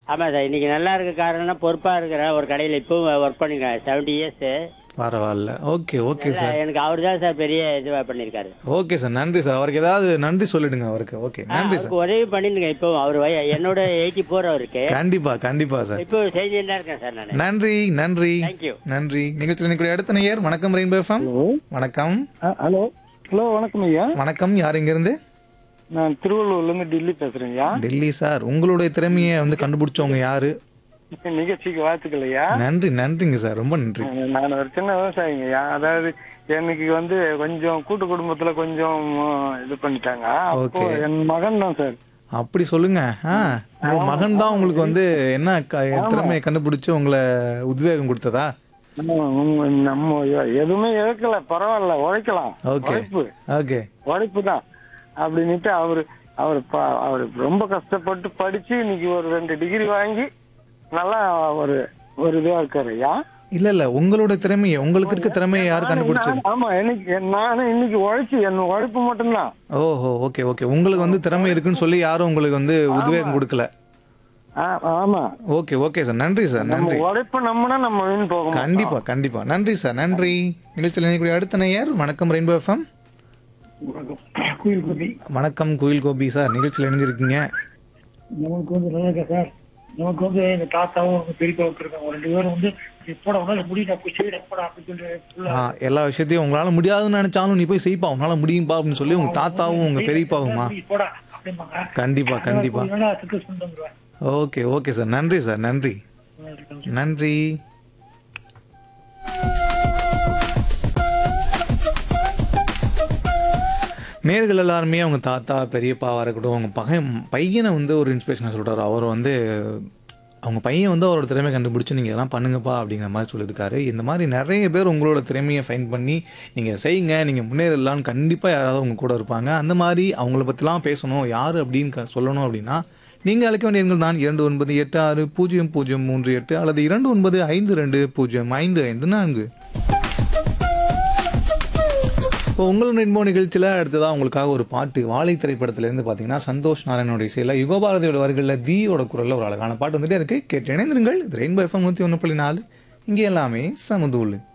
ஆமா சார் இன்னைக்கு நல்லா இருக்க காரணம்னா பொறுப்பா இருக்கிறேன் ஒரு கடையில இப்பவும் ஒர்க் பண்ணிருக்கேன் செவன்டி இயர்ஸ் பரவாயில்ல ஓகே ஓகே சார் எனக்கு அவர் தான் சார் பெரிய இதுவா பண்ணிருக்காரு ஓகே சார் நன்றி சார் அவருக்கு ஏதாவது நன்றி சொல்லிடுங்க அவருக்கு ஓகே நன்றி சார் அவருக்கு உதவி பண்ணிருங்க இப்போ அவர் வய- என்னோட எயிட்டி ஃபோர் அவருக்கு கண்டிப்பா கண்டிப்பா சார் இப்போ செஞ்சுட்டு தான் இருக்கேன் சார் நான் நன்றி நன்றி தேங்க்யூ நன்றி நிகழ்ச்சியில் நிற்கக்கூடிய அடுத்த நேயர் வணக்கம் ரெயின்போ எஃப்எம் வணக்கம் ஹலோ ஹலோ வணக்கம் ஐயா வணக்கம் யார் இங்கிருந்து நான் திருவள்ளூர்ல இருந்து டெல்லி பேசுறேன் ஐயா டெல்லி சார் உங்களுடைய திறமையை வந்து கண்டுபிடிச்சவங்க யாரு நிகழ்ச்சிக்கு வாழ்த்துக்கள் ஐயா நன்றி நன்றிங்க சார் ரொம்ப நன்றி நான் ஒரு சின்ன விவசாயிங்க ஐயா அதாவது எனக்கு வந்து கொஞ்சம் கூட்டு குடும்பத்துல கொஞ்சம் அஹ், இது பண்ணிட்டாங்க அப்போ Okay. என் மகன் தான் சார் அப்படி சொல்லுங்க ஆ உங்க மகன் தான் உங்களுக்கு வந்து என்ன க- திறமையை கண்டுபிடிச்சு உங்களை உத்வேகம் கொடுத்ததா ஆமா, உங்க- நம்ம எதுவுமே இழக்கல பரவாயில்ல உழைக்கலாம் ஓகே உழைப்பு ஓகே உழைப்பு தான் அப்படின்னுட்டு அவரு அவர் ப- அவர் ரொம்ப கஷ்டப்பட்டு படிச்சு இன்னைக்கு ஒரு ரெண்டு டிகிரி வாங்கி நல்லா ஒரு ஒரு இதுவா இருக்காரு ஐயா இல்ல இல்ல உங்களோட திறமையை உங்களுக்கு இருக்க திறமையை யார் கண்டுபிடிச்சது நான்- ஆமா எனக்கு நானும் இன்னைக்கு உழைச்சு என் உழைப்பு மட்டும்தான் ஓஹோ ஓகே ஓகே உங்களுக்கு வந்து திறமை இருக்குன்னு சொல்லி யாரும் உங்களுக்கு வந்து உத்வேகம் கொடுக்கல ஆ- ஆமா ஓகே ஓகே சார் நன்றி சார் நம்ம நன்றி உழைப்பு நம்மனா நம்ம வீண் போக மாட்டோம். கண்டிப்பா கண்டிப்பா நன்றி சார் நன்றி நிகழ்ச்சியில் நினைக்கக்கூடிய அடுத்த நேயர் வணக்கம் ரெயின்போ எஃப்எம் கோயில் கோபி வணக்கம் குயில் கோபி சார் நிகழ்ச்சியில் இணைஞ்சிருக்கீங்க நமக்கு வந்து நல்லா இருக்கா சார் நமக்கு வந்து எங்க தாத்தாவும் எங்க பெரியப்பாவும் இருக்காங்க ரெண்டு பேரும் வந்து எப்போட உன்னால முடியும் போய் செய்யற எப்படா அப்படின்னு சொல்லி full ஆ ஆ, எல்லா விஷயத்தையும் உங்களால முடியாதுன்னு நினைச்சாலும் நீ போய் செய்ப்பா உங்களால முடியும்பா அப்படின்னு சொல்லி உங்க தாத்தாவும் உங்க பெரியப்பாவுமா முடியும், போடா அப்படிம்பாங்க கண்டிப்பா கண்டிப்பா நல்லா சக்சஸ் பண்ணிட்டு வந்துருவேன் ஓகே ஓகே சார் நன்றி சார் நன்றி நன்றி நேர்கள் எல்லாருமே அவங்க தாத்தா பெரியப்பாவாக இருக்கட்டும் அவங்க பகையன் பையனை வந்து ஒரு இன்ஸ்பிரேஷனாக சொல்கிறாரு அவர் வந்து அவங்க பையன் வந்து அவரோட திறமையை கண்டுபிடிச்சி நீங்கள் இதெல்லாம் பண்ணுங்கப்பா அப்படிங்கிற மாதிரி சொல்லியிருக்காரு இந்த மாதிரி நிறைய பேர் உங்களோட திறமையை ஃபைன் பண்ணி நீங்கள் செய்யுங்க நீங்கள் முன்னேறலாம்னு கண்டிப்பாக யாராவது உங்க கூட இருப்பாங்க அந்த மாதிரி அவங்கள பற்றிலாம் பேசணும் யார் அப்படின்னு க- சொல்லணும் அப்படின்னா நீங்கள் அழைக்க வேண்டிய எண்கள் தான் இரண்டு ஒன்பது எட்டு ஆறு பூஜ்ஜியம் பூஜ்ஜியம் மூன்று எட்டு அல்லது இரண்டு ஒன்பது ஐந்து ரெண்டு பூஜ்ஜியம் ஐந்து ஐந்து நான்கு இப்போ உங்கள் ரெயின்போ நிகழ்ச்சியில் அடுத்ததாக உங்களுக்காக ஒரு பாட்டு வாழை திரைப்படத்திலேருந்து பார்த்தீங்கன்னா சந்தோஷ் நாராயணோட இசையில் யுகபாரதியோட வரிகளில் தீயோட குரலில் ஒரு அழகான பாட்டு வந்துட்டே இருக்கு கேட்டு இணைந்திருங்கள் இது ரெயின்போ எஃப்எம் நூற்றி ஒன்று புள்ளி நாலு இங்கே எல்லாமே சமதூள்